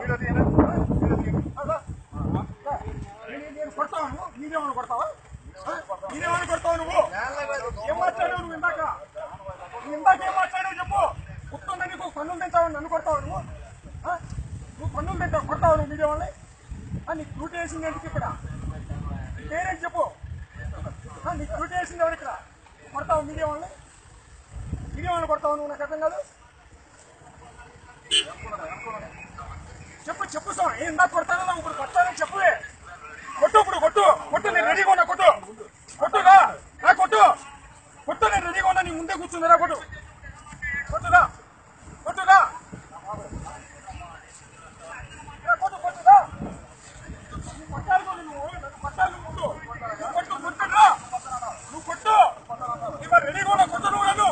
నేను కొడతావా నువ్వు మీరేమని కొడతావా ఆ? మీరేమని కొడతావు నువ్వు ఏం మాట్లాడావు నువ్వు ఇందాక నువ్వు ఇందాక ఏం మాట్లాడావు చెప్పు గుర్తుందా నీకు పన్నులు తెచ్చావు నన్ను కొడతావు నువ్వు ఆ? నువ్వు పన్నులు తెచ్చావు కొడతావు నువ్వు మీడియా వాళ్ళని ఆ, నీకు డ్యూటీ వేసింది ఎందుకు ఇక్కడ నీ పేరేంటి చెప్పు ఆ, నీకు డ్యూటీ వేసింది ఎవరు ఇక్కడ కొడతావు మీడియా వాళ్ళని మీడియా వాళ్ళని కొడతావు నువ్వు నాకు అర్థం కాదు చెప్పు చెప్పు సార్ ఏం ఇందాక కొడతానన్నా ఇప్పుడు కొట్టానని చెప్పువే కొట్టు ఇప్పుడు కొట్టు కొట్టు నేను రెడీగా ఉన్నా కొట్టు కొట్టుగా రా కొట్టు కొట్టు నేను రెడీగా ఉన్నా నీ ముందే కూర్చుందిరా కొట్టు కొట్టుగా కొట్టుగా రా, కొట్టు కొట్టుగా నువ్వు కొట్టాలి కొట్టు నువ్వు నన్ను కొట్టాలి కొట్టు నువ్వు కొట్టు కొట్టురా నువ్వు కొట్టు ఇవాళ రెడీగా ఉన్నా కొట్టు నువ్వు నన్ను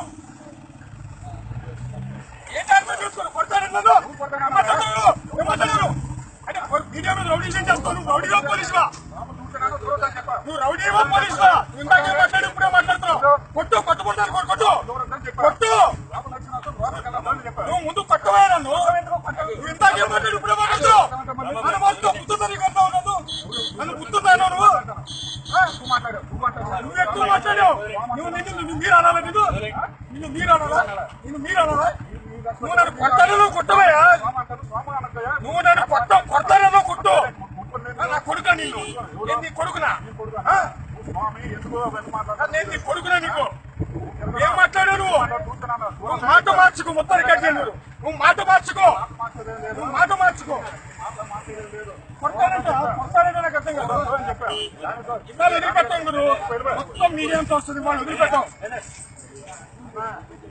ఏ టైంలో చూసుకోను కొడతాను నన్ను ఏమంటున్నారు? ఏమంటున్నారు? అంటే మీడియా మీద రౌడీజం చేస్తావు నువ్వు రౌడీగా పోలీసువా నువ్వు రౌడీగా పోలీసువా నువ్వు ఇందాకే మాట్లాడి ఇప్పుడే మాట్లాడుతున్నావు కొట్టు కొట్టుకుంటాను కొట్టు కొట్టు కొట్టు నువ్వు ముందు కొట్టవే నన్ను నువ్వు ఇందాకే మాట్లాడి ఇప్పుడే మాట్లాడుతున్నావు నన్ను మొత్తం గుర్తుందా నీకు అంతా నన్ను నన్ను గుర్తుందా నువ్వు ఆ? నువ్వు ఎక్కువ మాట్లాడావు నువ్వు నిన్ను నిన్ను మీరు అనాలా నిన్ను నిన్ను మీరు అనాలా నిన్ను మీరు అనాలా నువ్వు నన్ను కొట్టాలో కొట్టవయ్యా నువ్వు నన్ను కొట్ట కొడతానేమో కొట్టు ఆ, నా కొడుకా నీకు నేను నీ కొడుకునా ఆ? ఆ, నేను నీ కొడుకునా నీకు ఏం మాట్లాడావు నువ్వు నువ్వు మాట మార్చుకో మొత్తం రికార్డ్ చేయండి నువ్వు. నువ్వు మాట మార్చుకో నువ్వు మాట మార్చుకో కొడతానంట కొడతానంట నాకు అర్థం కాదు ఇవాళ వదిలిపెట్టాం గురు మొత్తం మీడియంతో వస్తుంది వాళ్ళు వదిలిపెట్టాం